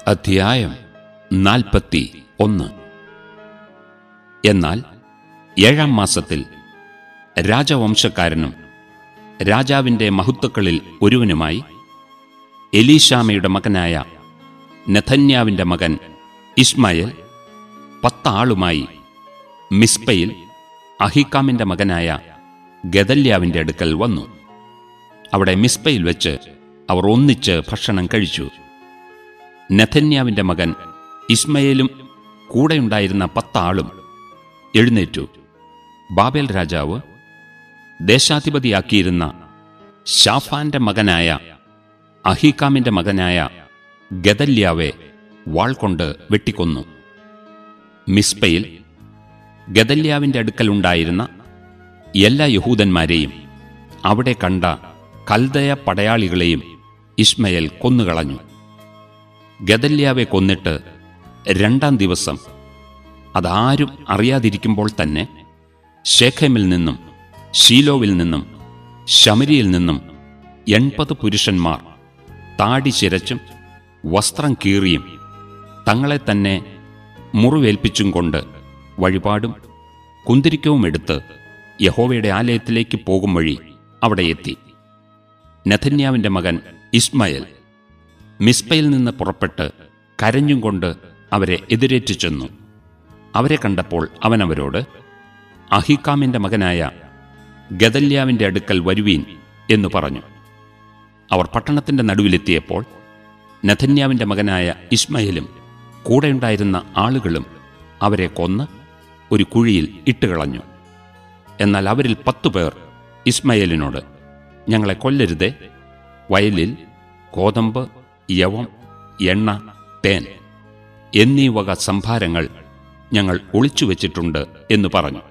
അധ്യായം നാൽപ്പത്തി ഒന്ന് എന്നാൽ ഏഴാം മാസത്തിൽ രാജവംശക്കാരനും രാജാവിന്റെ മഹത്തുക്കളിൽ ഒരുവനുമായി എലീഷാമയുടെ മകനായ നെഥന്യാവിന്റെ മകൻ ഇസ്മായേൽ പത്താളുമായി മിസ്പയിൽ അഹിക്കാമിന്റെ മകനായ ഗദല്യാവിന്റെ അടുക്കൽ വന്നു അവിടെ മിസ്പയിൽ വെച്ച് അവർ ഒന്നിച്ച് ഭക്ഷണം കഴിച്ചു നെഥന്യാവിന്റെ മകൻ ഇസ്മയേലും കൂടെയുണ്ടായിരുന്ന പത്താളും എഴുന്നേറ്റു ബാബേൽ രാജാവ് ദേശാധിപതിയാക്കിയിരുന്ന ഷാഫാന്റെ മകനായ അഹീക്കാമിന്റെ മകനായ ഗദല്യാവെ വാൾ കൊണ്ട് വെട്ടിക്കൊന്നു മിസ്പയിൽ ഗദല്യാവിന്റെ അടുക്കലുണ്ടായിരുന്ന എല്ലാ യഹൂദന്മാരെയും അവിടെ കണ്ട കൽദയ പടയാളികളെയും ഇസ്മയേൽ കൊന്നുകളഞ്ഞു ഗദല്യാവെ കൊന്നിട്ട് രണ്ടാം ദിവസം അതാരും അറിയാതിരിക്കുമ്പോൾ തന്നെ ഷേഖമിൽ നിന്നും ഷീലോവിൽ നിന്നും ശമരിയിൽ നിന്നും എൺപത് പുരുഷന്മാർ താടി ചിരച്ചും വസ്ത്രം കീറിയും തങ്ങളെ തന്നെ മുറിവേൽപ്പിച്ചും കൊണ്ട് വഴിപാടും കുന്തിരിക്കവും എടുത്ത് യഹോവയുടെ ആലയത്തിലേക്ക് പോകും വഴി അവിടെ എത്തി നെഥന്യാവിന്റെ മകൻ ഇസ്മയേൽ മിസ്പയിൽ നിന്ന് പുറപ്പെട്ട് കരഞ്ഞും കൊണ്ട് അവരെ എതിരേറ്റു ചെന്നു അവരെ കണ്ടപ്പോൾ അവൻ അവരോട് അഹിക്കാമിന്റെ മകനായ ഗദല്യാവിന്റെ അടുക്കൽ വരുവീൻ എന്നു പറഞ്ഞു അവർ പട്ടണത്തിന്റെ നടുവിലെത്തിയപ്പോൾ നെഥന്യാവിന്റെ മകനായ ഇസ്മയേലും കൂടെയുണ്ടായിരുന്ന ആളുകളും അവരെ കൊന്ന് ഒരു കുഴിയിൽ ഇട്ടുകളഞ്ഞു എന്നാൽ അവരിൽ പത്തു പേർ ഇസ്മയേലിനോട് ഞങ്ങളെ കൊല്ലരുതേ വയലിൽ കോതമ്പ് യവം എണ്ണ തേൻ എന്നീ വക സംഭാരങ്ങൾ ഞങ്ങൾ ഒളിച്ചു വച്ചിട്ടുണ്ട് എന്ന് പറഞ്ഞു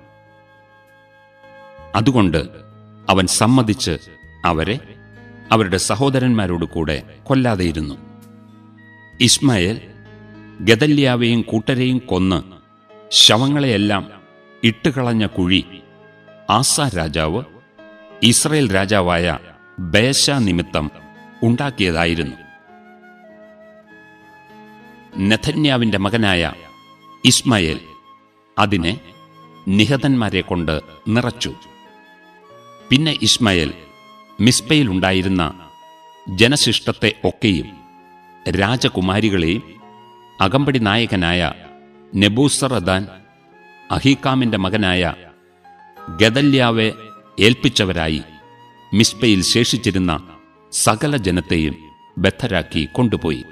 അതുകൊണ്ട് അവൻ സമ്മതിച്ച് അവരെ അവരുടെ സഹോദരന്മാരോട് കൂടെ കൊല്ലാതെയിരുന്നു ഇസ്മായേൽ ഗദല്യാവെയും കൂട്ടരെയും കൊന്ന് ശവങ്ങളെയെല്ലാം ഇട്ടുകളഞ്ഞ കുഴി ആസ രാജാവ് ഇസ്രയേൽ രാജാവായ ബേശ നിമിത്തം ഉണ്ടാക്കിയതായിരുന്നു നെഥന്യാവിന്റെ മകനായ ഇസ്മായേൽ അതിനെ നിഹതന്മാരെ കൊണ്ട് നിറച്ചു പിന്നെ ഇസ്മായേൽ മിസ്പയിലുണ്ടായിരുന്ന ജനശിഷ്ടത്തെ ഒക്കെയും രാജകുമാരികളെയും അകമ്പടി നായകനായ നെബൂസറദാൻ അഹീക്കാമിന്റെ മകനായ ഗദല്യാവെ ഏൽപ്പിച്ചവരായി മിസ്പയിൽ ശേഷിച്ചിരുന്ന സകല ജനത്തെയും ബദ്ധരാക്കി കൊണ്ടുപോയി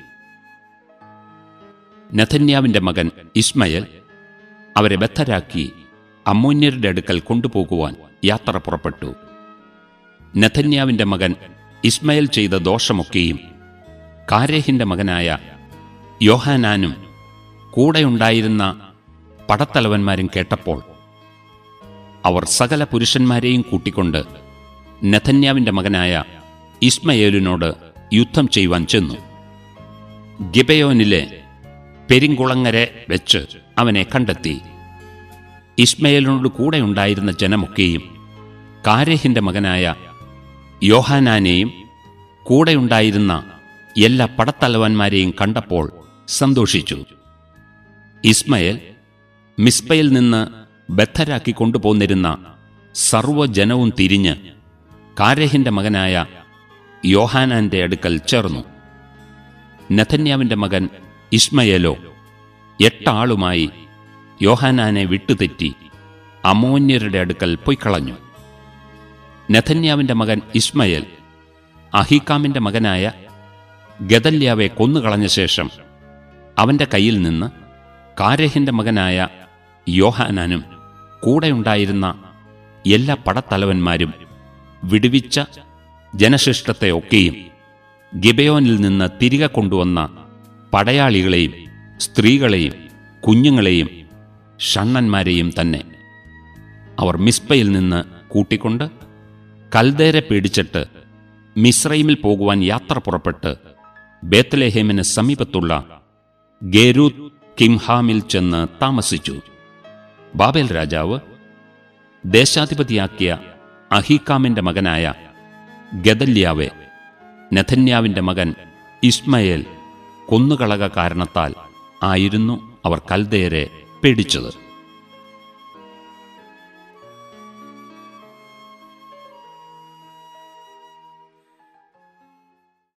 നെഥന്യാവിന്റെ മകൻ ഇസ്മയേൽ അവരെ ബദ്ധരാക്കി അമ്മോന്യരുടെ അടുക്കൽ കൊണ്ടുപോകുവാൻ യാത്ര പുറപ്പെട്ടു നെഥന്യാവിന്റെ മകൻ ഇസ്മയേൽ ചെയ്ത ദോഷമൊക്കെയും കാരേഹിന്റെ മകനായ യോഹാനാനും കൂടെയുണ്ടായിരുന്ന പടത്തലവന്മാരും കേട്ടപ്പോൾ അവർ സകല പുരുഷന്മാരെയും കൂട്ടിക്കൊണ്ട് നെഥന്യാവിന്റെ മകനായ ഇസ്മയേലിനോട് യുദ്ധം ചെയ്യുവാൻ ചെന്നു ഗിബയോനിലെ പെരിങ്കുളങ്ങരെ വെച്ച് അവനെ കണ്ടെത്തി ഇസ്മയേലിനോട് കൂടെയുണ്ടായിരുന്ന ജനമൊക്കെയും കാരേഹിന്റെ മകനായ യോഹാനാനെയും കൂടെയുണ്ടായിരുന്ന എല്ലാ പടത്തലവന്മാരെയും കണ്ടപ്പോൾ സന്തോഷിച്ചു ഇസ്മയേൽ മിസ്പയിൽ നിന്ന് ബദ്ധരാക്കി കൊണ്ടുപോന്നിരുന്ന സർവ്വജനവും തിരിഞ്ഞ് കാരേഹിന്റെ മകനായ യോഹാനാന്റെ അടുക്കൽ ചേർന്നു നെഥന്യാവിന്റെ മകൻ ഇസ്മയേലോ എട്ടാളുമായി യോഹാനാനെ വിട്ടുതെറ്റി അമോന്യരുടെ അടുക്കൽ പൊയ്ക്കളഞ്ഞു നെഥന്യാവിന്റെ മകൻ ഇസ്മയേൽ അഹീക്കാമിന്റെ മകനായ ഗദല്യാവെ കൊന്നുകളഞ്ഞ ശേഷം അവന്റെ കയ്യിൽ നിന്ന് കാരഹിന്റെ മകനായ യോഹാനാനും കൂടെയുണ്ടായിരുന്ന എല്ലാ പടത്തലവന്മാരും വിടുവിച്ച ജനശിഷ്ടത്തെ ഒക്കെയും ഗിബയോനിൽ നിന്ന് തിരികെ കൊണ്ടുവന്ന പടയാളികളെയും സ്ത്രീകളെയും കുഞ്ഞുങ്ങളെയും ഷണ്ണന്മാരെയും തന്നെ അവർ മിസ്പയിൽ നിന്ന് കൂട്ടിക്കൊണ്ട് കൽദേരെ പേടിച്ചിട്ട് മിസ്രൈമിൽ പോകുവാൻ യാത്ര പുറപ്പെട്ട് ബേത്ത്ലേഹേമിന് സമീപത്തുള്ള ഗേരൂത്ത് കിംഹാമിൽ ചെന്ന് താമസിച്ചു ബാബേൽ രാജാവ് ദേശാധിപതിയാക്കിയ അഹീക്കാമിന്റെ മകനായ ഗദല്യാവെ നെഥന്യാവിന്റെ മകൻ ഇസ്മയേൽ കൊന്നുകളക കാരണത്താൽ ആയിരുന്നു അവർ കൽദയരെ പേടിച്ചത്